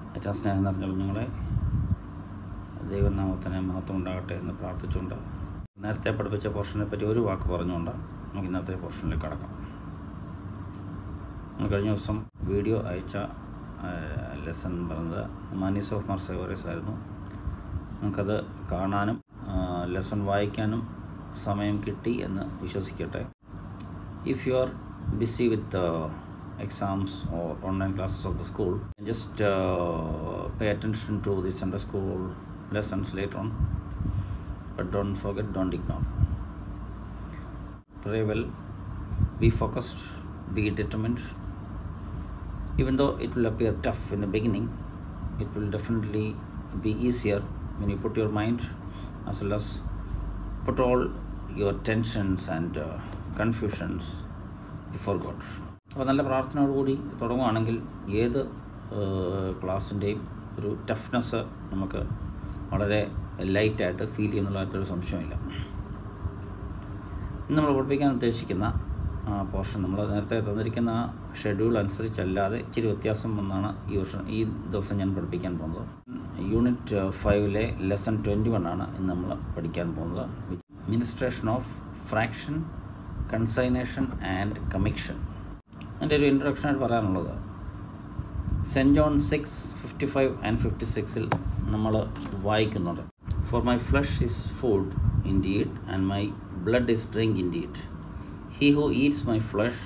ഏറ്റവും സ്നേഹം നിറഞ്ഞ കുഞ്ഞുങ്ങളെ ദൈവനാമത്തിന് മഹത്വം ഉണ്ടാകട്ടെ എന്ന് പ്രാർത്ഥിച്ചുകൊണ്ട് നേരത്തെ പഠിപ്പിച്ച പോർഷനെ പറ്റി ഒരു വാക്ക് പറഞ്ഞുകൊണ്ട് നമുക്ക് ഇന്നത്തെ പോർഷനിലേക്ക് കടക്കാം നമ്മൾ കഴിഞ്ഞ ദിവസം വീഡിയോ അയച്ച ലെസൺ പറയുന്നത് മാനീസ് ഓഫ് മർസൈവറീസ് ആയിരുന്നു നമുക്കത് കാണാനും ലെസൺ വായിക്കാനും സമയം കിട്ടി എന്ന് വിശ്വസിക്കട്ടെ if you are busy with uh, exams or online classes of the school just uh, pay attention to the sunday school lessons later on but don't forget don't ignore pray well be focused be determined even though it will appear tough in the beginning it will definitely be easier when you put your mind as well as put all your tensions and uh, confusions before God അപ്പോൾ നല്ല പ്രാർത്ഥനയോടുകൂടി തുടങ്ങുകയാണെങ്കിൽ ഏത് ക്ലാസ്സിൻ്റെയും ഒരു toughness നമുക്ക് വളരെ ലൈറ്റായിട്ട് feel ചെയ്യുന്നുള്ള കാര്യത്തിൽ സംശയമില്ല ഇന്ന് നമ്മൾ പഠിപ്പിക്കാൻ ഉദ്ദേശിക്കുന്ന പോർഷൻ നമ്മൾ നേരത്തെ തന്നിരിക്കുന്ന ഷെഡ്യൂൾ അനുസരിച്ചല്ലാതെ ഇച്ചിരി വ്യത്യാസം വന്നാണ് ഈ വർഷം ഈ ദിവസം ഞാൻ പഠിപ്പിക്കാൻ പോകുന്നത് യൂണിറ്റ് ഫൈവിലെ ലെസൺ ട്വൻറ്റി വൺ ആണ് ഇന്ന് നമ്മൾ പഠിക്കാൻ പോകുന്നത് ministration of fraction consignation and commixtion എൻ്റെ ഒരു ഇൻട്രൊഡക്ഷനായിട്ട് പറയാനുള്ളത് saint John six fifty five and fifty സിക്സിൽ നമ്മൾ വായിക്കുന്നുണ്ട് for my flesh is food indeed and my blood is drink indeed he who eats my flesh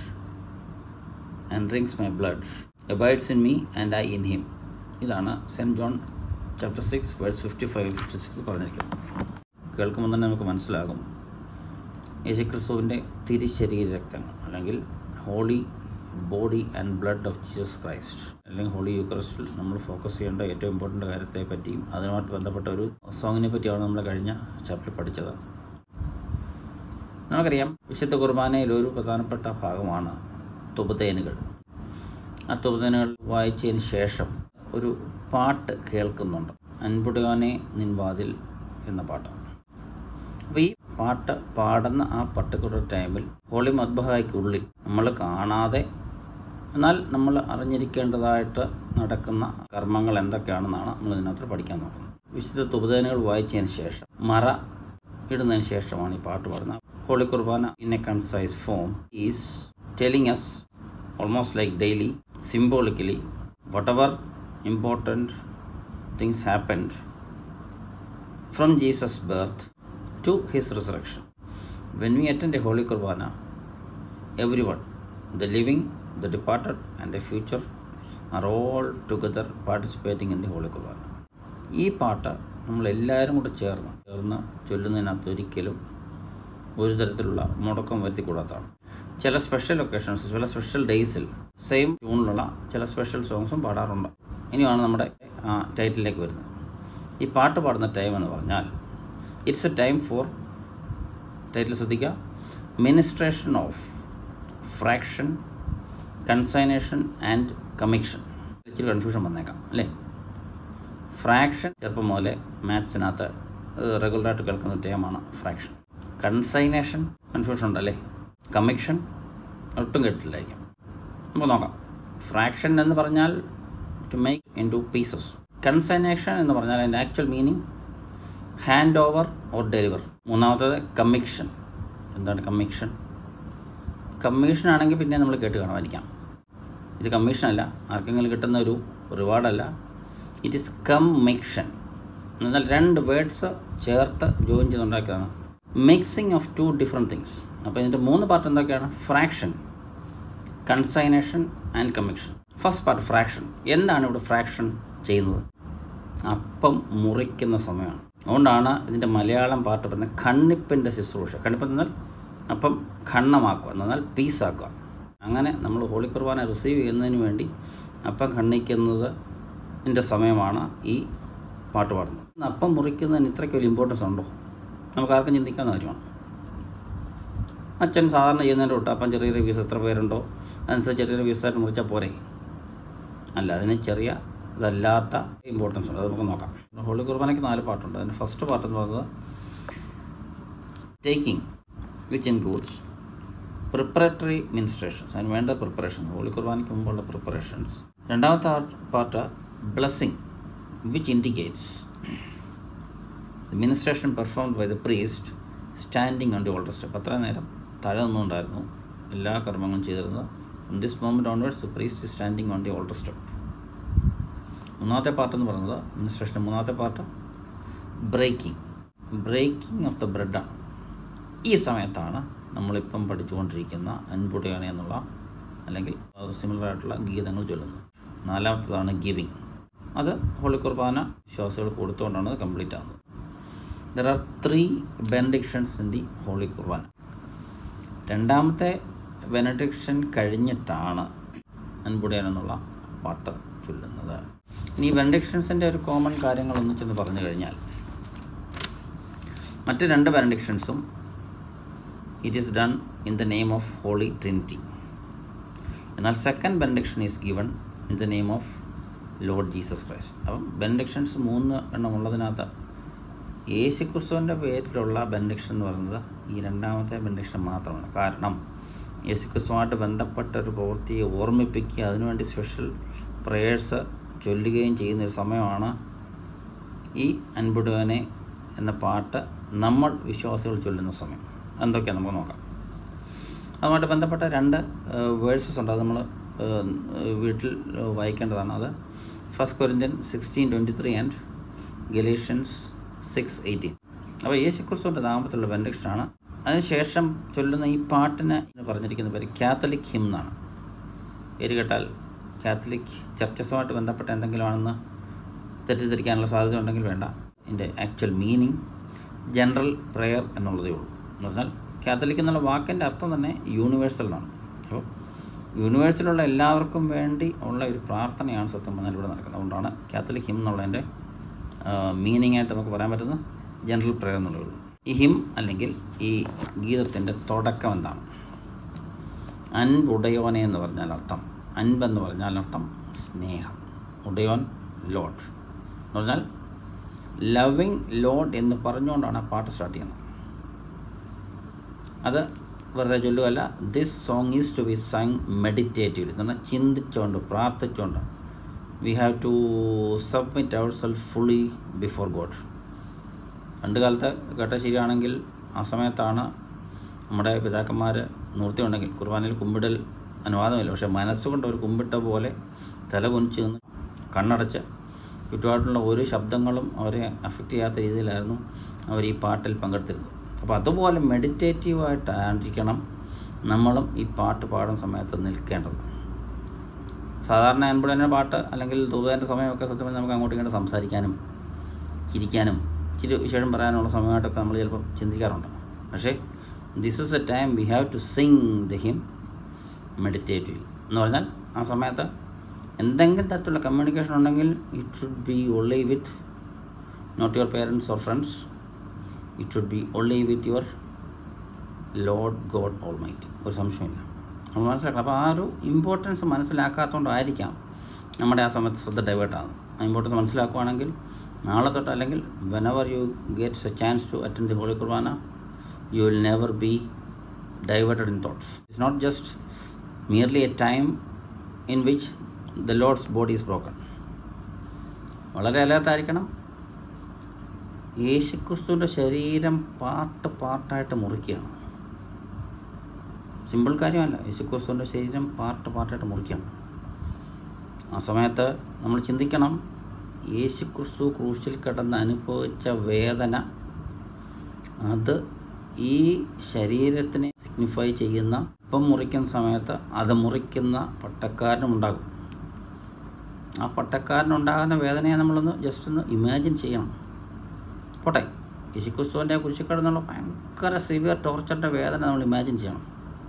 and drinks my blood abides in me and I in him ഇതാണ് saint John chapter six words fifty five fifty six പറഞ്ഞിരിക്കുന്നത് കേൾക്കുമ്പോൾ തന്നെ നമുക്ക് മനസ്സിലാകും യേശുക്രിസ്തുവിൻ്റെ തിരിശരീര രക്തങ്ങൾ അല്ലെങ്കിൽ holy body and blood of Jesus Christ അല്ലെങ്കിൽ ഹോളി യൂക്രസ്റ്റിൽ നമ്മൾ ഫോക്കസ് ചെയ്യേണ്ട ഏറ്റവും ഇമ്പോർട്ടൻ്റ് കാര്യത്തെ പറ്റിയും അതുമായിട്ട് ബന്ധപ്പെട്ട ഒരു സോങ്ങിനെ പറ്റിയാണ് നമ്മൾ കഴിഞ്ഞ ചാപ്റ്ററിൽ പഠിച്ചത് നമുക്കറിയാം വിശുദ്ധ കുർബാനയിൽ ഒരു പ്രധാനപ്പെട്ട ഭാഗമാണ് തുപതേനുകൾ ആ തുപതേനുകൾ വായിച്ചതിന് ശേഷം ഒരു പാട്ട് കേൾക്കുന്നുണ്ട് അൻപുടയോനെ നിൻവാതിൽ എന്ന പാട്ട് അപ്പോൾ ഈ പാട്ട് പാടുന്ന ആ പർട്ടിക്കുലർ ടൈമിൽ ഹോളി മദ്ബഹായ്ക്കുള്ളിൽ നമ്മൾ കാണാതെ എന്നാൽ നമ്മൾ അറിഞ്ഞിരിക്കേണ്ടതായിട്ട് നടക്കുന്ന കർമ്മങ്ങൾ എന്തൊക്കെയാണെന്നാണ് നമ്മൾ ഇതിനകത്ത് പഠിക്കാൻ നോക്കുന്നത് വിശുദ്ധ തുപതേനുകൾ വായിച്ചതിന് ശേഷം മറ ഇടുന്നതിന് ശേഷമാണ് ഈ പാട്ട് പാടുന്നത് holy Qurbana in a concise form is telling us almost like daily symbolically whatever important things happened from Jesus birth to his resurrection. When we attend a Holy Kurbana, everyone, the living, the departed, and the future, are all together participating in the Holy Kurbana. ഈ പാട്ട് നമ്മളെല്ലാവരും കൂടെ ചേർന്ന് ചേർന്ന് ചൊല്ലുന്നതിനകത്ത് ഒരിക്കലും ഒരു തരത്തിലുള്ള മുടക്കം വരുത്തിക്കൂടാത്തതാണ് ചില സ്പെഷ്യൽ ഒക്കേഷൻസ് ചില സ്പെഷ്യൽ ഡേയ്സിൽ സെയിം ട്യൂണിലുള്ള ചില സ്പെഷ്യൽ സോങ്സും പാടാറുണ്ട് ഇനിയാണ് നമ്മുടെ ടൈറ്റിലേക്ക് വരുന്നത് ഈ പാട്ട് പാടുന്ന ടൈം എന്ന് പറഞ്ഞാൽ it's a time for title ശ്രദ്ധിക്കുക ministration of fraction consignation and commixtion ഇച്ചിരി കൺഫ്യൂഷൻ വന്നേക്കാം അല്ലേ ഫ്രാക്ഷൻ ചെറുപ്പം മുതലേ മാത്സിനകത്ത് റെഗുലറായിട്ട് കേൾക്കുന്ന ടൈമാണ് ഫ്രാക്ഷൻ കൺസൈനേഷൻ കൺഫ്യൂഷൻ ഉണ്ടല്ലേ കമ്മിക്ഷൻ ഒട്ടും കേട്ടില്ലായിരിക്കും നമുക്ക് നോക്കാം ഫ്രാക്ഷൻ എന്ന് പറഞ്ഞാൽ to make into pieces consignation എന്ന് പറഞ്ഞാൽ അതിൻ്റെ actual meaning hand over or deliver മൂന്നാമത്തേത് കമ്മിക്ഷൻ എന്താണ് കമ്മിക്ഷൻ കമ്മീഷൻ ആണെങ്കിൽ പിന്നെ നമ്മൾ കേട്ട് കാണുമായിരിക്കാം ഇത് കമ്മീഷനല്ല ആർക്കെങ്കിലും കിട്ടുന്ന ഒരു റിവാർഡല്ല ഇറ്റ് ഈസ് കമ്മിക്ഷൻ എന്നാൽ രണ്ട് വേർഡ്സ് ചേർത്ത് ജോയിൻ ചെയ്തുണ്ടാക്കിയതാണ് mixing of two different things അപ്പോൾ ഇതിൻ്റെ മൂന്ന് പാർട്ട് എന്തൊക്കെയാണ് fraction consignation and commixtion first part fraction എന്താണ് ഇവിടെ ഫ്രാക്ഷൻ ചെയ്യുന്നത് അപ്പം മുറിക്കുന്ന സമയമാണ് അതുകൊണ്ടാണ് ഇതിൻ്റെ മലയാളം പാട്ട് പറയുന്നത് കണ്ണിപ്പിൻ്റെ ശുശ്രൂഷ കണ്ണിപ്പ് എന്നാൽ അപ്പം ഖണ്ണമാക്കുക എന്നാൽ പീസാക്കുക അങ്ങനെ നമ്മൾ ഹോളി കുർബാന റിസീവ് ചെയ്യുന്നതിന് വേണ്ടി അപ്പം ഖണ്ണിക്കുന്നത് ഇതിൻ്റെ സമയമാണ് ഈ പാട്ട് പാടുന്നത് അപ്പം മുറിക്കുന്നതിന് ഇത്രയ്ക്ക് വലിയ ഇമ്പോർട്ടൻസ് ഉണ്ടോ നമുക്ക് ആർക്കും ചിന്തിക്കാവുന്ന കാര്യമാണ് അച്ഛൻ സാധാരണ ചെയ്യുന്നതിൻ്റെ തൊട്ട് അപ്പം ചെറിയ ചെറിയ പീസ് എത്ര പേരുണ്ടോ അതനുസരിച്ച് ചെറിയ ചെറിയ പീസായിട്ട് മുറിച്ചാൽ പോരെ അല്ല അതിന് ചെറിയ ഇതല്ലാത്ത ഇമ്പോർട്ടൻസ് ഉണ്ട് അത് നമുക്ക് നോക്കാം ഹോളി കുർബാനയ്ക്ക് നാല് പാട്ടുണ്ട് അതിൻ്റെ ഫസ്റ്റ് പാട്ട് എന്ന് പറയുന്നത് taking which includes preparatory ministrations അതിന് വേണ്ട പ്രിപ്പറേഷൻ ഹോളി കുർബാനയ്ക്ക് മുമ്പുള്ള പ്രിപ്പറേഷൻസ് രണ്ടാമത്തെ part blessing which indicates the ministration performed by the priest standing on the altar step അത്ര നേരം തഴ നിന്നുണ്ടായിരുന്നു എല്ലാ കർമ്മങ്ങളും ചെയ്തിരുന്നത് from this moment onwards the priest standing on the altar step മൂന്നാമത്തെ പാർട്ട് എന്ന് പറയുന്നത് മിനിസ്ട്രേഷൻ്റെ മൂന്നാമത്തെ part breaking breaking of the ബ്രെഡാണ് ഈ സമയത്താണ് നമ്മളിപ്പം പഠിച്ചുകൊണ്ടിരിക്കുന്ന അൻപുടയോനെ എന്നുള്ള അല്ലെങ്കിൽ സിമിലർ ആയിട്ടുള്ള ഗീതങ്ങൾ ചൊല്ലുന്നത് നാലാമത്തതാണ് ഗിവിങ് അത് ഹോളി കുർബാന വിശ്വാസികൾ കൊടുത്തുകൊണ്ടാണ് അത് കംപ്ലീറ്റ് ആകുന്നത് there are three benedictions in the holy Qurbana രണ്ടാമത്തെ ബെനഡിക്ഷൻ കഴിഞ്ഞിട്ടാണ് അൻപുടയൻ എന്നുള്ള പാട്ട് ചൊല്ലുന്നത് ഇനി ബെനഡിക്ഷൻസിൻ്റെ ഒരു കോമൺ കാര്യങ്ങളൊന്നും ചെന്ന് പറഞ്ഞു കഴിഞ്ഞാൽ മറ്റ് രണ്ട് ബെനഡിക്ഷൻസും it is done in the name of holy trinity എന്നാൽ second benediction is given in the name of Lord Jesus Christ അപ്പം ബെനഡിക്ഷൻസ് മൂന്ന് എണ്ണം ഉള്ളതിനകത്ത് യേശു ക്രിസ്തുവിൻ്റെ പേരിലുള്ള ബെനഡിക്ഷൻ എന്ന് പറയുന്നത് ഈ രണ്ടാമത്തെ ബെനഡിക്ഷൻ മാത്രമാണ് കാരണം യേശു ക്രിസ്തുവായിട്ട് ബന്ധപ്പെട്ട ഒരു പ്രവൃത്തിയെ ഓർമ്മിപ്പിക്കുക അതിനുവേണ്ടി സ്പെഷ്യൽ പ്രേയേഴ്സ് ചൊല്ലുകയും ചെയ്യുന്ന ഒരു സമയമാണ് ഈ അൻപുടുവനെ എന്ന പാട്ട് നമ്മൾ വിശ്വാസികൾ ചൊല്ലുന്ന സമയം എന്തൊക്കെയാണ് നമുക്ക് നോക്കാം അതുമായിട്ട് ബന്ധപ്പെട്ട രണ്ട് വേഴ്സസ് ഉണ്ട് അത് നമ്മൾ വീട്ടിൽ വായിക്കേണ്ടതാണ് അത് first Corinthian sixteen twenty three and Galatians six eighteen അപ്പോൾ യേശു ക്രിസ്തുവിൻ്റെ നാമത്തിലുള്ള ബെൻഡിക്ഷനാണ് അതിനുശേഷം ചൊല്ലുന്ന ഈ പാട്ടിന് പറഞ്ഞിരിക്കുന്ന പേര് കാത്തലിക് ഹിം എന്നാണ് പേര് കേട്ടാൽ കാത്തലിക് ചർച്ചസുമായിട്ട് ബന്ധപ്പെട്ട എന്തെങ്കിലും ആണെന്ന് തെറ്റിദ്ധരിക്കാനുള്ള സാധ്യത ഉണ്ടെങ്കിൽ വേണ്ട ഇതിൻ്റെ ആക്ച്വൽ മീനിങ് ജനറൽ പ്രെയർ എന്നുള്ളതേ ഉള്ളൂ എന്ന് പറഞ്ഞാൽ കാത്തലിക് എന്നുള്ള വാക്കിൻ്റെ അർത്ഥം തന്നെ യൂണിവേഴ്സൽ എന്നാണ് അപ്പോൾ യൂണിവേഴ്സിലുള്ള എല്ലാവർക്കും വേണ്ടി ഉള്ള ഒരു പ്രാർത്ഥനയാണ് സത്യം പറഞ്ഞാൽ ഇവിടെ നടക്കുന്നത് അതുകൊണ്ടാണ് കാത്തലിക് ഹിം എന്നുള്ളതിൻ്റെ മീനിങ് ആയിട്ട് നമുക്ക് പറയാൻ പറ്റുന്ന ജനറൽ പ്രെയർ എന്നുള്ളതേ ഉള്ളൂ ഈ ഹിം അല്ലെങ്കിൽ ഈ ഗീതത്തിൻ്റെ തുടക്കം എന്താണ് അൻപുടയോനെ എന്ന് പറഞ്ഞാൽ അർത്ഥം അൻപെന്ന് പറഞ്ഞാൽ അർത്ഥം സ്നേഹം ഉടയോൻ ലോഡ് എന്ന് പറഞ്ഞാൽ ലവിങ് ലോഡ് എന്ന് പറഞ്ഞുകൊണ്ടാണ് ആ പാട്ട് സ്റ്റാർട്ട് ചെയ്യുന്നത് അത് വെറുതെ ചൊല്ലുകയല്ല this song is to be sung meditative എന്ന് പറഞ്ഞാൽ ചിന്തിച്ചുകൊണ്ട് പ്രാർത്ഥിച്ചുകൊണ്ട് we have to submit our self fully before God പണ്ട് കാലത്ത് കേട്ട ശരിയാണെങ്കിൽ ആ സമയത്താണ് നമ്മുടെ പിതാക്കന്മാർ നിർത്തിയുണ്ടെങ്കിൽ കുർബാനയിൽ കുമ്പിടൽ അനുവാദമില്ല പക്ഷേ മനസ്സുകൊണ്ട് ഒരു കുമ്പിട്ട പോലെ തല കുനിച്ച് നിന്ന് കണ്ണടച്ച് ചുറ്റുപാടുള്ള ഒരു ശബ്ദങ്ങളും അവരെ അഫക്റ്റ് ചെയ്യാത്ത രീതിയിലായിരുന്നു അവർ ഈ പാട്ടിൽ പങ്കെടുത്തിരുന്നത് അപ്പോൾ അതുപോലെ മെഡിറ്റേറ്റീവായിട്ടായിരിക്കണം നമ്മളും ഈ പാട്ട് പാടുന്ന സമയത്ത് നിൽക്കേണ്ടത് സാധാരണ അൻപുടനെ പാട്ട് അല്ലെങ്കിൽ തൂതേൻ്റെ സമയമൊക്കെ സത്യം പറഞ്ഞാൽ നമുക്ക് അങ്ങോട്ടും ഇങ്ങോട്ട് സംസാരിക്കാനും ചിരിക്കാനും ഇച്ചിരി വിശേഷം പറയാനുള്ള സമയമായിട്ടൊക്കെ നമ്മൾ ചിലപ്പോൾ ചിന്തിക്കാറുണ്ട് പക്ഷേ this is a time we have to sing the hymn meditative എന്ന് പറഞ്ഞാൽ ആ സമയത്ത് എന്തെങ്കിലും തരത്തിലുള്ള കമ്മ്യൂണിക്കേഷൻ ഉണ്ടെങ്കിൽ it should be only with not your parents or friends it should be only with your Lord God almighty ഒരു സംശയമില്ല നമ്മൾ മനസ്സിലാക്കണം അപ്പോൾ ആ ഒരു ഇമ്പോർട്ടൻസ് മനസ്സിലാക്കാത്തതുകൊണ്ടായിരിക്കാം നമ്മുടെ ആ സമയത്ത് ശ്രദ്ധ ഡൈവേർട്ട് ആകുന്നത് ആ ഇമ്പോർട്ടൻസ് മനസ്സിലാക്കുകയാണെങ്കിൽ നാളെ തൊട്ട് അല്ലെങ്കിൽ whenever you gets a chance to attend the holy Qurbana you will never be diverted in thoughts it's not just merely a time in which the Lord's body is broken വളരെ അലേർട്ടായിരിക്കണം യേശുക്രിസ്തുവിൻ്റെ ശരീരം part പാർട്ടായിട്ട് മുറിക്കുകയാണ് simple കാര്യമല്ല യേശുക്രിസ്തുവിൻ്റെ ശരീരം part പാർട്ടായിട്ട് മുറിക്കുകയാണ് ആ സമയത്ത് നമ്മൾ ചിന്തിക്കണം യേശുക്രിസ്തു ക്രൂശിൽ കിടന്ന് അനുഭവിച്ച വേദന അത് ഈ ശരീരത്തിനെ സിഗ്നിഫൈ ചെയ്യുന്ന ഇപ്പം മുറിക്കുന്ന സമയത്ത് അത് മുറിക്കുന്ന പട്ടക്കാരനുണ്ടാകും ആ പട്ടക്കാരനുണ്ടാകുന്ന വേദനയെ നമ്മളൊന്ന് ജസ്റ്റ് ഒന്ന് ഇമാജിൻ ചെയ്യണം പോട്ടെ യേശുക്രിസ്തുവിൻ്റെ കുരിശിൽ കിടന്നുള്ള ഭയങ്കര സിവിയർ ടോർച്ചറിൻ്റെ വേദന നമ്മൾ ഇമാജിൻ ചെയ്യണം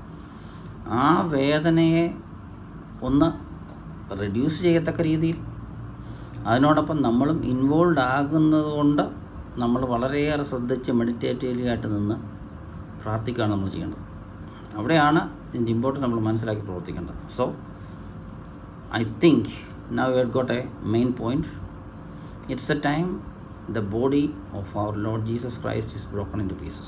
ആ വേദനയെ ഒന്ന് റെഡ്യൂസ് ചെയ്യത്തക്ക രീതിയിൽ അതിനോടൊപ്പം നമ്മളും ഇൻവോൾവ് ആകുന്നത് കൊണ്ട് നമ്മൾ വളരെയേറെ ശ്രദ്ധിച്ച് മെഡിറ്റേറ്റീവ്ലി ആയിട്ട് നിന്ന് പ്രാർത്ഥിക്കുകയാണ് നമ്മൾ ചെയ്യേണ്ടത് അവിടെയാണ് ഇതിൻ്റെ ഇമ്പോർട്ടൻസ് നമ്മൾ മനസ്സിലാക്കി പ്രവർത്തിക്കേണ്ടത് so I think now you got a main point it's a time the body of our Lord Jesus Christ is broken into pieces.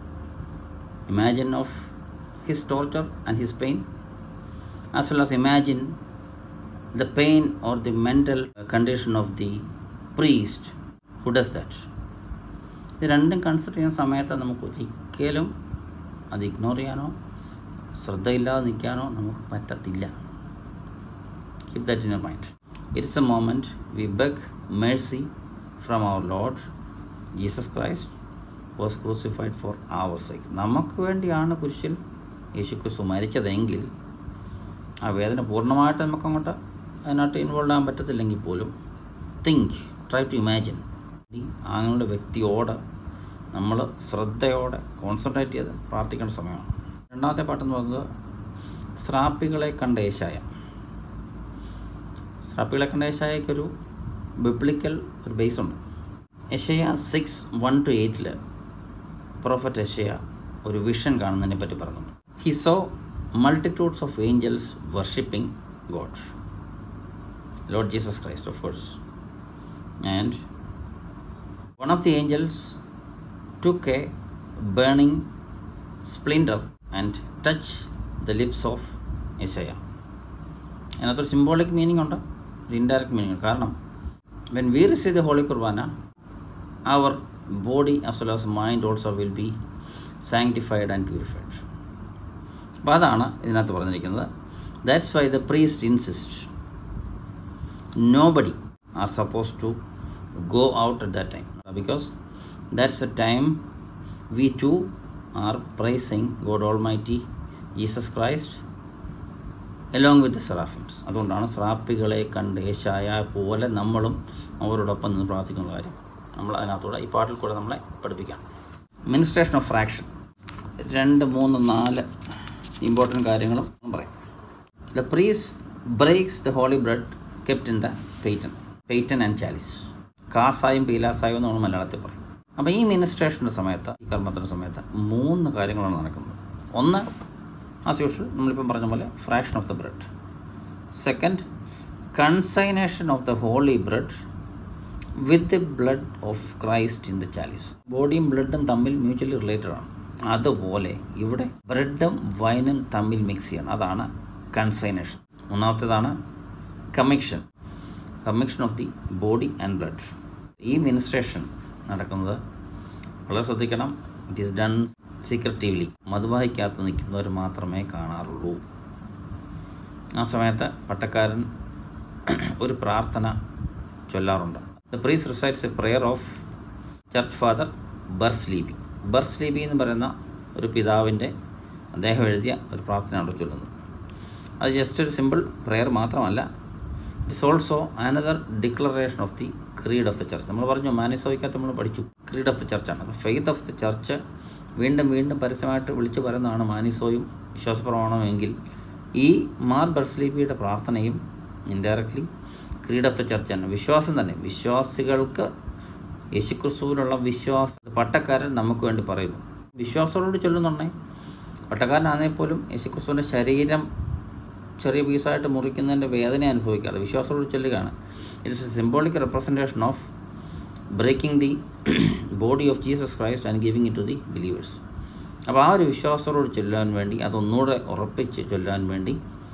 Imagine of his torture and his pain, as well as imagine the pain or the mental condition of the priest who does that. ഇത് രണ്ടും consider ചെയ്യുന്ന സമയത്ത് നമുക്ക് ഒരിക്കലും അത് ignore ചെയ്യാനോ ശ്രദ്ധയില്ലാതെ നിൽക്കാനോ നമുക്ക് പറ്റത്തില്ല keep that in your mind it's a moment we beg mercy from our Lord Jesus Christ was crucified for our sake നമുക്ക് വേണ്ടിയാണ് കുരിശിൽ യേശു ക്രിസ്തു മരിച്ചതെങ്കിൽ ആ വേദന പൂർണ്ണമായിട്ട് നമുക്കങ്ങോട്ട് അതിനകത്ത് ഇൻവോൾവ് ആകാൻ പറ്റത്തില്ലെങ്കിൽ പോലും തിങ്ക് ട്രൈ ടു ഇമാജിൻ ആങ്ങളുടെ വ്യക്തിയോട് നമ്മൾ ശ്രദ്ധയോടെ കോൺസെൻട്രേറ്റ് ചെയ്ത് പ്രാർത്ഥിക്കേണ്ട സമയമാണ് രണ്ടാമത്തെ പാട്ടെന്ന് പറയുന്നത് സ്രാപ്പികളെ കണ്ട ഏശായ സ്രാപ്പികളെ കണ്ട ഏശായക്കൊരു ബിബ്ലിക്കൽ ഒരു ബേസ് ഉണ്ട് യശയ സിക്സ് വൺ ടു എയ്റ്റിൽ പ്രോഫറ്റ് യശയ ഒരു വിഷൻ കാണുന്നതിനെ പറ്റി പറഞ്ഞിട്ടുണ്ട് he saw multitudes of angels worshipping God Lord Jesus Christ of course and one of the angels took a burning splinter and touched the lips of Isaiah. അതിനകത്തൊരു symbolic meaning ഉണ്ട് ഒരു indirect meaning കാരണം when we receive the holy Qurbana our body as well as mind also will be sanctified and purified അപ്പോൾ അതാണ് ഇതിനകത്ത് പറഞ്ഞിരിക്കുന്നത് that's why the priest insist nobody are suppose to go out at that time because that's the time we too are praising God Almighty, Jesus Christ, along with the seraphims. അതുകൊണ്ടാണ് സ്രാപ്പികളെ കണ്ട് യേശായ പോലെ നമ്മളും അവരോടൊപ്പം നിന്ന് പ്രാർത്ഥിക്കുന്ന കാര്യം നമ്മൾ അതിനകത്തൂടെ ഈ പാട്ടിൽ കൂടെ നമ്മളെ പഠിപ്പിക്കാം മിനിസ്ട്രേഷൻ ഓഫ് ഫ്രാക്ഷൻ രണ്ട് മൂന്ന് നാല് ഇമ്പോർട്ടൻറ്റ് കാര്യങ്ങളും പറയാം the priest breaks the holy bread kept in the paten paten and chalice കാസായും പീലാസായും എന്ന് നമ്മൾ മലയാളത്തിൽ പറയും അപ്പോൾ ഈ മിനിസ്ട്രേഷൻ്റെ സമയത്ത് ഈ കർമ്മത്തിൻ്റെ സമയത്ത് മൂന്ന് കാര്യങ്ങളാണ് നടക്കുന്നത് ഒന്ന് ആസ് യൂഷ്വൽ നമ്മളിപ്പം പറഞ്ഞ പോലെ fraction of the bread second consignation of the holy bread with the blood of Christ in the chalice ബോഡിയും ബ്ലഡും തമ്മിൽ മ്യൂച്വലി റിലേറ്റഡ് ആണ് അതുപോലെ ഇവിടെ ബ്രെഡും വൈനും തമ്മിൽ മിക്സ് ചെയ്യണം അതാണ് കൺസൈനേഷൻ മൂന്നാമത്തേതാണ് commixtion commixtion of the body and blood ഈ മിനിസ്ട്രേഷൻ നടക്കുന്നത് വളരെ ശ്രദ്ധിക്കണം ഇറ്റ് ഈസ് ഡൺ സീക്രട്ടീവ്ലി മധുബാഹിക്കകത്ത് നിൽക്കുന്നവർ മാത്രമേ കാണാറുള്ളൂ ആ സമയത്ത് പട്ടക്കാരൻ ഒരു പ്രാർത്ഥന ചൊല്ലാറുണ്ട് the priest recites a prayer of church father ബർസ്ലീബി ബർസ്ലീബി എന്ന് പറയുന്ന ഒരു പിതാവിൻ്റെ അദ്ദേഹം എഴുതിയ ഒരു പ്രാർത്ഥനയാണ് ചൊല്ലുന്നത് അത് ജസ്റ്റ് ഒരു സിമ്പിൾ പ്രെയർ മാത്രമല്ല it's also another declaration of the creed of the church നമ്മൾ പറഞ്ഞു മാനിസോയ്ക്കകത്ത് നമ്മൾ പഠിച്ചു ക്രീഡ് ഓഫ് ദ ചർച്ചാണ് അപ്പോൾ ഫെയ്ത്ത് ഓഫ് ദി ചർച്ച് വീണ്ടും വീണ്ടും പരസ്യമായിട്ട് വിളിച്ചു പറയുന്നതാണ് മാനിസോയും വിശ്വാസപ്രമാണമെങ്കിൽ ഈ മാർ ബർസ്ലീബിയുടെ പ്രാർത്ഥനയും indirectly creed of the church തന്നെ വിശ്വാസം തന്നെ വിശ്വാസികൾക്ക് യേശുക്രിസ്തുവിലുള്ള വിശ്വാസം പട്ടക്കാരൻ നമുക്ക് വേണ്ടി പറയുന്നു വിശ്വാസത്തോട് ചൊല്ലുന്നുണ്ടേ പട്ടക്കാരനാണെങ്കിൽ പോലും യേശുക്രിസ്തുവിൻ്റെ ശരീരം ചെറിയ പീസായിട്ട് മുറിക്കുന്നതിൻ്റെ വേദന അനുഭവിക്കാതെ വിശ്വാസത്തോട് ചൊല്ലുകയാണ് it's a symbolic representation of breaking the body of Jesus Christ and giving it to the believers അപ്പോൾ ആ ഒരു വിശ്വാസത്തോട് ചൊല്ലാൻ വേണ്ടി അതൊന്നുകൂടെ ഉറപ്പിച്ച് ചൊല്ലാൻ വേണ്ടി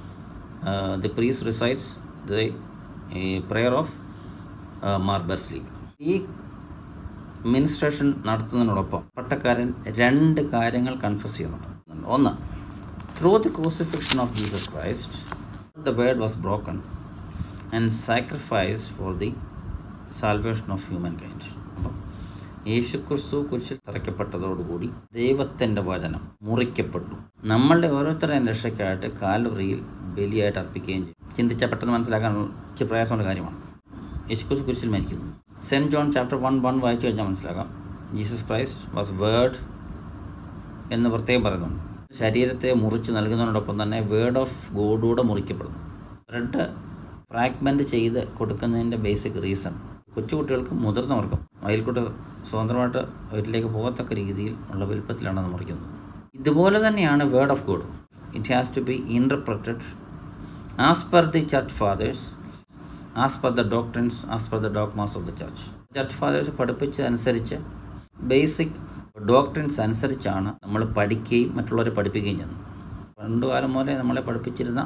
the priest recites the prayer of മാർ ബെർസ്ലി ഈ മിനിസ്ട്രേഷൻ നടത്തുന്നതിനോടൊപ്പം പട്ടക്കാരൻ രണ്ട് കാര്യങ്ങൾ കൺഫസ് ചെയ്യുന്നുണ്ട് ഒന്ന് through the crucifixion of Jesus Christ the word was broken and sacrifice for the salvation of humankind അപ്പം യേശു ക്രിസ്തു കുരിശിൽ തറയ്ക്കപ്പെട്ടതോടുകൂടി ദൈവത്തിൻ്റെ വചനം മുറിക്കപ്പെട്ടു നമ്മളുടെ ഓരോരുത്തരുടെയും രക്ഷയ്ക്കായിട്ട് കാൽവറിയിൽ ബലിയായിട്ട് അർപ്പിക്കുകയും ചെയ്യും ചിന്തിച്ചാൽ പെട്ടെന്ന് മനസ്സിലാക്കാൻ ഇച്ചിരി പ്രയാസമുള്ള കാര്യമാണ് യേശു ക്രിസ്തു കുരിശിൽ മരിക്കുന്നു saint John chapter one one വായിച്ചു കഴിഞ്ഞാൽ മനസ്സിലാക്കാം ജീസസ് ക്രൈസ്റ്റ് വാസ് വേർഡ് എന്ന് പ്രത്യേകം പറയുന്നുണ്ട് ശരീരത്തെ മുറിച്ച് നൽകുന്നതിനോടൊപ്പം തന്നെ വേർഡ് ഓഫ് ഗോഡൂടെ മുറിക്കപ്പെടുന്നു ബ്രെഡ് ഫ്രാഗ്മെൻറ്റ് ചെയ്ത് കൊടുക്കുന്നതിൻ്റെ ബേസിക് റീസൺ കൊച്ചുകുട്ടികൾക്കും മുതിർന്നവർക്കും അയൽക്കൂട്ട സ്വതന്ത്രമായിട്ട് വീട്ടിലേക്ക് പോകത്തക്ക രീതിയിൽ ഉള്ള വലുപ്പത്തിലാണ് അത് മുറിക്കുന്നത് ഇതുപോലെ തന്നെയാണ് word of God it has to be interpreted as per the church fathers as per the doctrines as per the dogmas of the church church fathers പഠിപ്പിച്ചതനുസരിച്ച് ബേസിക് ഡോക്ടറിൻസ് അനുസരിച്ചാണ് നമ്മൾ പഠിക്കുകയും മറ്റുള്ളവരെ പഠിപ്പിക്കുകയും ചെയ്യുന്നത് പണ്ട് കാലം മുതലേ നമ്മളെ പഠിപ്പിച്ചിരുന്ന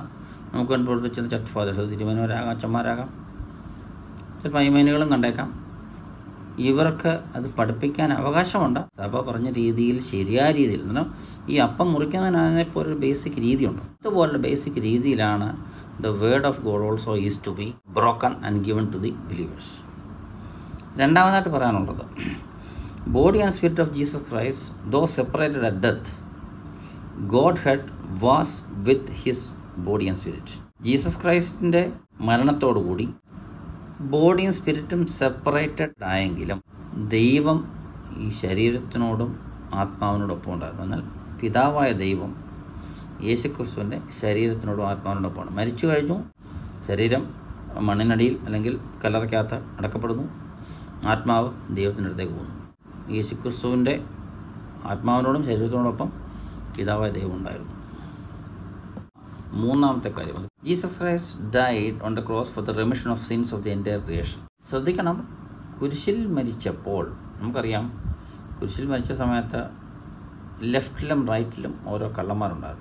നമുക്ക് വേണ്ടി പ്രവർത്തിച്ചിരുന്ന ചർച്ച് ഫാദേഴ്സ് അത് തിരുമേനവരാകാം അച്ഛന്മാരാകാം ചിലപ്പോൾ അയ്മേനുകളും കണ്ടേക്കാം ഇവർക്ക് അത് പഠിപ്പിക്കാൻ അവകാശമുണ്ട് സഭ പറഞ്ഞ രീതിയിൽ ശരിയായ രീതിയിൽ കാരണം ഈ അപ്പം മുറിക്കുന്നതിനെ പോലെ ഒരു ബേസിക് രീതിയുണ്ട് അതുപോലുള്ള ബേസിക് രീതിയിലാണ് the word of God also is to be broken and given to the believers രണ്ടാമതായിട്ട് പറയാനുള്ളത് body and spirit of Jesus Christ though separated at death Godhead was with his body and spirit Jesus ക്രൈസ്റ്റിൻ്റെ മരണത്തോടുകൂടി ബോഡിയും സ്പിരിറ്റും separated ആയെങ്കിലും ദൈവം ഈ ശരീരത്തിനോടും ആത്മാവിനോടൊപ്പം ഉണ്ടായിരുന്നു എന്നാൽ പിതാവായ ദൈവം യേശുക്രിസ്തുവിൻ്റെ ശരീരത്തിനോടും ആത്മാവിനോടൊപ്പമാണ് മരിച്ചു കഴിഞ്ഞു ശരീരം മണ്ണിനടിയിൽ അല്ലെങ്കിൽ കല്ലറയ്ക്കകത്ത് അടക്കപ്പെടുന്നു ആത്മാവ് ദൈവത്തിൻ്റെ അടുത്തേക്ക് പോകുന്നു യേശുക്രിസ്തുവിൻ്റെ ആത്മാവിനോടും ശരീരത്തിനോടൊപ്പം പിതാവായ ദൈവം ഉണ്ടായിരുന്നു മൂന്നാമത്തെ കാര്യം Jesus Christ died on the cross for the remission of sins of the entire creation ശ്രദ്ധിക്കണം കുരിശിൽ മരിച്ചപ്പോൾ നമുക്കറിയാം കുരിശിൽ മരിച്ച സമയത്ത് ലെഫ്റ്റിലും റൈറ്റിലും ഓരോ കള്ളന്മാരുണ്ടായിരുന്നു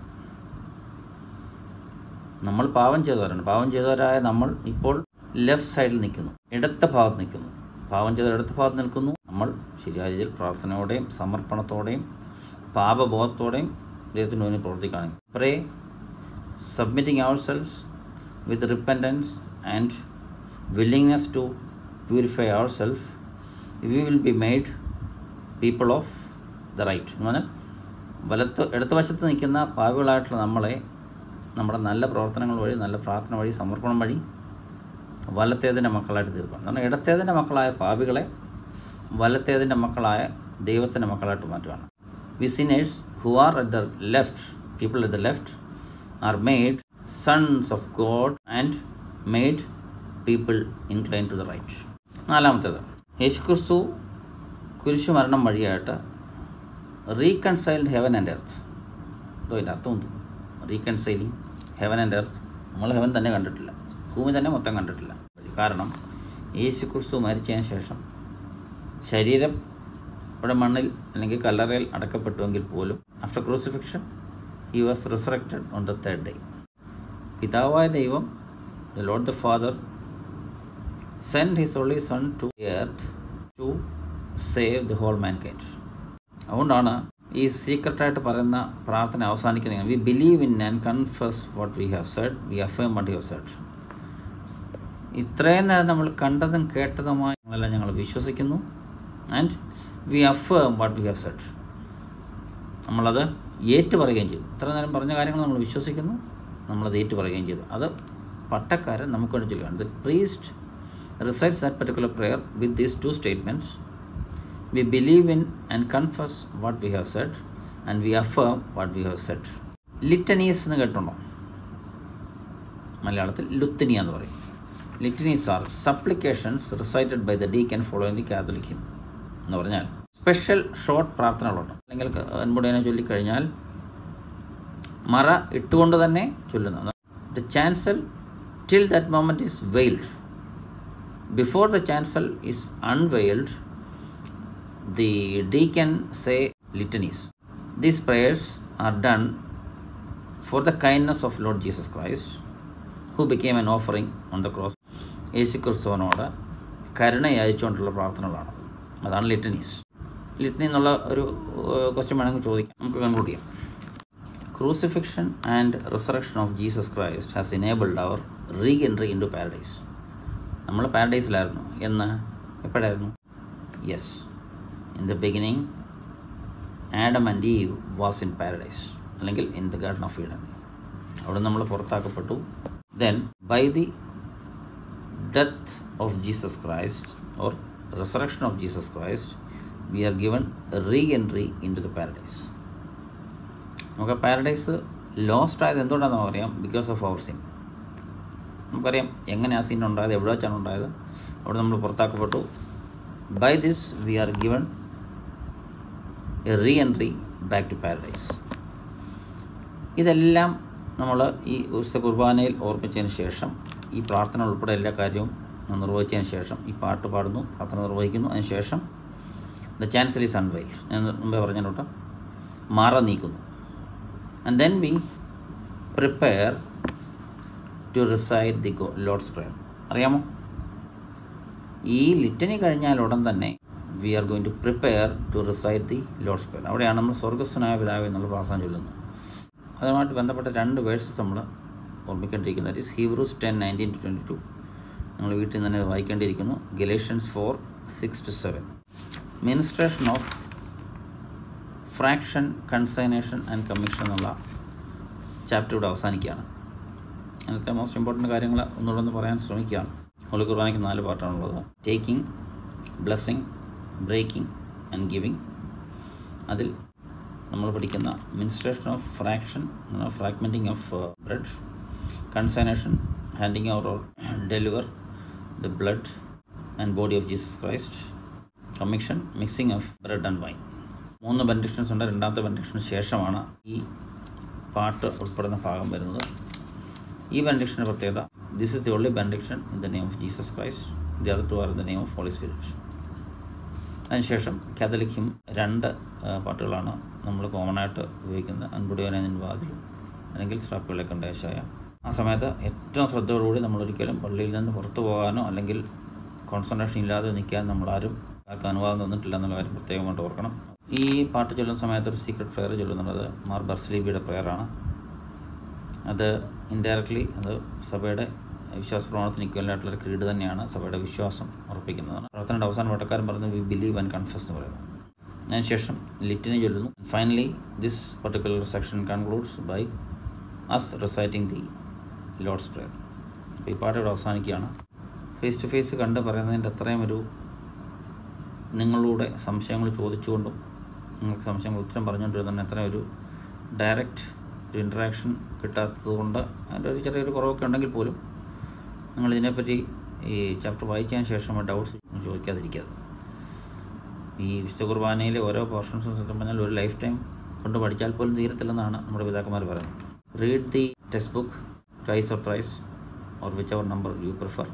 നമ്മൾ പാവം ചെയ്തവരാണ് പാവം ചെയ്തവരായ നമ്മൾ ഇപ്പോൾ ലെഫ്റ്റ് സൈഡിൽ നിൽക്കുന്നു ഇടത്ത ഭാഗത്ത് നിൽക്കുന്നു പാവം ചെയ്ത ഇടത്ത ഭാഗത്ത് നിൽക്കുന്നു നമ്മൾ ശരിയായ രീതിയിൽ പ്രാർത്ഥനയോടെയും സമർപ്പണത്തോടെയും പാപബോധത്തോടെയും ദൈവത്തിന് മുന്നിൽ പ്രവർത്തിക്കുകയാണെങ്കിൽ പ്രേ submitting ourselves with repentance and willingness to purify ourselves, we will be made people of the right. എന്ന് പറഞ്ഞാൽ വലത്ത് ഇടത്ത് വശത്ത് നിൽക്കുന്ന പാവികളായിട്ടുള്ള നമ്മളെ നമ്മുടെ നല്ല പ്രവർത്തനങ്ങൾ വഴി നല്ല പ്രാർത്ഥന വഴി സമർപ്പണം വഴി വലത്തേതിൻ്റെ മക്കളായിട്ട് തീർക്കണം കാരണം ഇടത്തേതിൻ്റെ മക്കളായ പാവികളെ വലത്തേതിൻ്റെ മക്കളായ ദൈവത്തിൻ്റെ മക്കളായിട്ട് മാറ്റുകയാണ് we sinners who are at the left people at the left are made sons of God and made people inclined to the right. നാലാമത്തേത് യേശുക്രിസ്തു കുരിശു മരണം വഴിയായിട്ട് റീകൺസൈൽഡ് ഹെവൻ ആൻഡ് എർത്ത് എന്തോ അതിൻ്റെ അർത്ഥം എന്തു റീകൺസൈലിങ് ഹെവൻ ആൻഡ് എർത്ത് നമ്മൾ ഹെവൻ തന്നെ കണ്ടിട്ടില്ല ഭൂമി തന്നെ മൊത്തം കണ്ടിട്ടില്ല കാരണം യേശുക്രിസ്തു മരിച്ചതിന് ശേഷം ശരീരം ഇവിടെ മണ്ണിൽ അല്ലെങ്കിൽ കല്ലറയിൽ അടക്കപ്പെട്ടുവെങ്കിൽ പോലും after crucifixion he was resurrected on the third day പിതാവായ ദൈവം the Lord the Father send his only son to earth to save the whole mankind അതുകൊണ്ടാണ് ഈ സീക്രട്ടായിട്ട് പറയുന്ന പ്രാർത്ഥന അവസാനിക്കുന്നത് we believe in and confess what we have said we affirm what you have said ഇത്രയും നേരം നമ്മൾ കണ്ടതും കേട്ടതുമായി ഞങ്ങളെല്ലാം ഞങ്ങൾ വിശ്വസിക്കുന്നു and we affirm what we have said നമ്മളത് ഏറ്റു പറയുകയും ചെയ്തു ഇത്ര നേരം പറഞ്ഞ കാര്യങ്ങൾ നമ്മൾ വിശ്വസിക്കുന്നു നമ്മളത് ഏറ്റു പറയുകയും ചെയ്തു അത് പട്ടക്കാരൻ നമുക്ക് വേണ്ടി ചൊല്ലുകയാണ് the priest recites that particular prayer with these two statements we believe in and confess what we have said and we affirm what we have said litanies എന്ന് കേട്ടുണ്ടോ മലയാളത്തിൽ ലുത്തിനിയ എന്ന് പറയും litanies are supplications recited by the deacon following the Catholic എന്ന് പറഞ്ഞാൽ special short പ്രാർത്ഥനകളുണ്ട് അല്ലെങ്കിൽ അൻപുടേനെ ചൊല്ലിക്കഴിഞ്ഞാൽ മറ ഇട്ടുകൊണ്ട് തന്നെ ചൊല്ലുന്നത് the chancel till that moment is veiled before the chancel is unveiled the deacon say litanies these prayers are done for the kindness of Lord Jesus Christ who became an offering on the cross Yeshu ക്രിസ്തുവിനോട് കരുണ യാചിച്ചുകൊണ്ടുള്ള പ്രാർത്ഥനകളാണ് അതാണ് ലിറ്റനീസ് litany എന്നുള്ള ഒരു question വേണമെങ്കിൽ ചോദിക്കാം നമുക്ക് conclude ചെയ്യാം crucifixion and resurrection of Jesus Christ has enabled our re entry into paradise നമ്മൾ പാരഡൈസിലായിരുന്നു എന്ന് എപ്പോഴായിരുന്നു yes in the beginning Adam and Eve was in paradise അല്ലെങ്കിൽ in the garden of Eden അവിടെ നമ്മൾ പുറത്താക്കപ്പെട്ടു then by the death of Jesus Christ or resurrection of Jesus Christ we are given re entry into the paradise നമുക്ക് paradise lost ആയത് എന്തുകൊണ്ടാണെന്ന് നമുക്കറിയാം because of our sin നമുക്കറിയാം എങ്ങനെ ആ സീൻ ഉണ്ടായത് എവിടെ വെച്ചാണ് ഉണ്ടായത് അവിടെ നമ്മൾ പുറത്താക്കപ്പെട്ടു by this we are given a re entry back to paradise ഇതെല്ലാം നമ്മൾ ഈ ഉത്സവ കുർബാനയിൽ ഓർമ്മിച്ചതിന് ശേഷം ഈ പ്രാർത്ഥന ഉൾപ്പെടെ എല്ലാ കാര്യവും നിർവഹിച്ചതിന് ശേഷം ഈ പാട്ട് പാടുന്നു പ്രാർത്ഥന നിർവഹിക്കുന്നു അതിന് ശേഷം ദ ചാൻസൽ ഈസ് അൺവൈൽഡ് ഞാൻ മുമ്പേ പറഞ്ഞോട്ട് മാറ നീക്കുന്നു and then we prepare to recite the go Lord's prayer അറിയാമോ ഈ ലിറ്റനി കഴിഞ്ഞാൽ ഉടൻ തന്നെ we are going to prepare to recite the Lord's prayer അവിടെയാണ് നമ്മൾ സ്വർഗസ്വനായ പിതാവ് എന്നുള്ള പ്രാർത്ഥന ചൊല്ലുന്നത് അതുമായിട്ട് ബന്ധപ്പെട്ട രണ്ട് വേഴ്സസ് നമ്മൾ ഓർമ്മിക്കേണ്ടിയിരിക്കുന്നത് that is Hebrews ten nineteen to twenty two നിങ്ങൾ വീട്ടിൽ നിന്ന് തന്നെ വായിക്കേണ്ടിയിരിക്കുന്നു Galatians four six to seven ministration of fraction consignation and commission എന്നുള്ള ചാപ്റ്റർ ഇവിടെ അവസാനിക്കുകയാണ് അതിനകത്തെ മോസ്റ്റ് ഇമ്പോർട്ടൻറ്റ് കാര്യങ്ങൾ ഒന്നുകൂടെ ഒന്ന് പറയാൻ ശ്രമിക്കുകയാണ് ഹോളി കുർബാനയ്ക്ക് നാല് പാർട്ടാണുള്ളത് taking blessing breaking and giving അതിൽ നമ്മൾ പഠിക്കുന്ന ministration of fraction fragmenting of bread consignation handing over or deliver the blood and body of Jesus Christ commission mixing of bread and wine മൂന്ന് ബെൻഡിക്ഷൻസ് ഉണ്ട് രണ്ടാമത്തെ ബെൻഡിക്ഷന് ശേഷമാണ് ഈ പാട്ട് ഉൾപ്പെടുന്ന ഭാഗം വരുന്നത് ഈ ബെൻഡിക്ഷൻ്റെ പ്രത്യേകത this is the only benediction in the name of Jesus Christ the other two are in the name of holy spirit അതിനുശേഷം കാത്തലിക് ഹിം രണ്ട് പാട്ടുകളാണ് നമ്മൾ കോമൺ ആയിട്ട് ഉപയോഗിക്കുന്നത് അൻപുടിയോനിൻ വാതിൽ അല്ലെങ്കിൽ സ്രാപ്പുകളെ കണ്ടേശായ ആ സമയത്ത് ഏറ്റവും ശ്രദ്ധയോടുകൂടി നമ്മളൊരിക്കലും പള്ളിയിൽ നിന്ന് പുറത്തു പോകാനോ അല്ലെങ്കിൽ കോൺസെൻട്രേഷൻ ഇല്ലാതെ നിൽക്കാൻ നമ്മളാരും ആർക്കും അനുവാദം തന്നിട്ടില്ല എന്നുള്ള കാര്യം പ്രത്യേകമായിട്ട് ഓർക്കണം ഈ പാട്ട് ചൊല്ലുന്ന സമയത്ത് ഒരു സീക്രട്ട് പ്രെയർ ചൊല്ലുന്നത് മാർ ബർസ്ലീബിയുടെ പ്രെയറാണ് അത് ഇൻഡയറക്ട്ലി അത് സഭയുടെ വിശ്വാസ പ്രമാണത്തിന് ഇക്വലായിട്ടുള്ള ക്രീഡ് തന്നെയാണ് സഭയുടെ വിശ്വാസം ഉറപ്പിക്കുന്നതാണ് പ്രാർത്ഥനയുടെ അവസാന വട്ടക്കാരൻ പറയുന്നത് വി ബിലീവ് ആൻഡ് കൺഫസ് എന്ന് പറയുന്നു അതിനുശേഷം ലിറ്റിനെ ചൊല്ലുന്നു finally this particular section concludes by us reciting the Lord's prayer അപ്പോൾ ഈ പാട്ട് ഇവിടെ അവസാനിക്കുകയാണ് ഫേസ് ടു ഫേസ് കണ്ട് പറയുന്നതിൻ്റെ അത്രയും ഒരു നിങ്ങളുടെ സംശയങ്ങൾ ചോദിച്ചുകൊണ്ടും നിങ്ങൾക്ക് സംശയങ്ങൾ ഉത്തരം പറഞ്ഞുകൊണ്ടിരുന്ന അത്രയും ഒരു ഡയറക്റ്റ് ഒരു ഇൻട്രാക്ഷൻ കിട്ടാത്തത് കൊണ്ട് അതിൻ്റെ ഒരു ചെറിയൊരു കുറവൊക്കെ ഉണ്ടെങ്കിൽ പോലും നിങ്ങൾ ഇതിനെപ്പറ്റി ഈ ചാപ്റ്റർ വായിച്ചതിന് ശേഷം ഡൗട്ട്സ് ചോദിക്കാതിരിക്കാതെ ഈ വിശുദ്ധ കുർബാനയിലെ ഓരോ പോർഷൻസും സത്യം പറഞ്ഞാൽ ഒരു ലൈഫ് ടൈം കൊണ്ട് പഠിച്ചാൽ പോലും തീരത്തില്ലെന്നാണ് നമ്മുടെ പിതാക്കന്മാർ പറയുന്നത് read the textbook twice or thrice or whichever number you prefer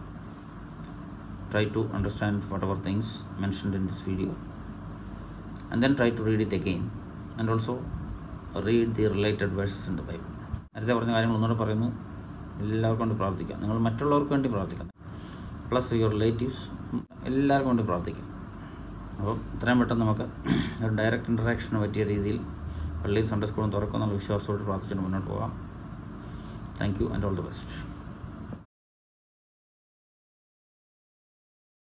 try to understand whatever things mentioned in this video and then try to read it again and also read the related verses in the Bible നേരത്തെ പറഞ്ഞ കാര്യങ്ങൾ ഒന്നുകൂടെ പറയുന്നു എല്ലാവർക്കും വേണ്ടി പ്രാർത്ഥിക്കാം നിങ്ങൾ മറ്റുള്ളവർക്ക് വേണ്ടി പ്രാർത്ഥിക്കാം പ്ലസ് യുവർ റിലേറ്റീവ്സ് എല്ലാവർക്കും വേണ്ടി പ്രാർത്ഥിക്കാം അപ്പം ഇത്രയും പെട്ടെന്ന് നമുക്ക് ഒരു ഡയറക്റ്റ് ഇൻറ്ററാക്ഷന് പറ്റിയ രീതിയിൽ പള്ളിയും സൺഡേ സ്കൂളും തുറക്കുമെന്നുള്ള വിശ്വാസത്തോട് പ്രാർത്ഥിച്ചുകൊണ്ട് മുന്നോട്ട് പോകാം thank you and all the best